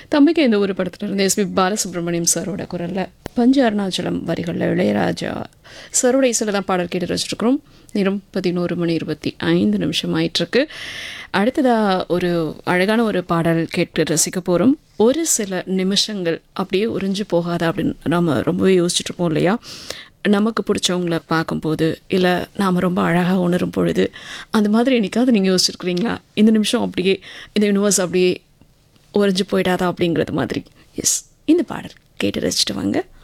தம்பிக்கு இந்த ஒரு படத்துல இருந்து எஸ்பி பாலசுப்ரமணியம் சாரோட குரல்ல பஞ்ச அருணாச்சலம் வரிகளில் இளையராஜா சரோட இசையில் தான் பாடல் கேட்டு வச்சுருக்கிறோம் நேரம் பதினோரு மணி இருபத்தி ஐந்து நிமிஷம் ஆயிட்டிருக்கு அடுத்ததாக ஒரு அழகான ஒரு பாடல் கேட்டு ரசிக்க போகிறோம் ஒரு சில நிமிஷங்கள் அப்படியே உறிஞ்சு போகாதா அப்படின்னு நம்ம ரொம்பவே யோசிச்சுட்டு இருப்போம் இல்லையா நமக்கு பிடிச்சவங்கள பார்க்கும்போது இல்லை நாம் ரொம்ப அழகாக உணரும் பொழுது அந்த மாதிரி என்னைக்காவது நீங்கள் யோசிச்சிருக்கிறீங்களா இந்த நிமிஷம் அப்படியே இந்த யூனிவர்ஸ் அப்படியே உறைஞ்சு போயிடாதா அப்படிங்கிறது மாதிரி எஸ் இந்த பாடல் கேட்டு ரசிச்சுட்டு வாங்க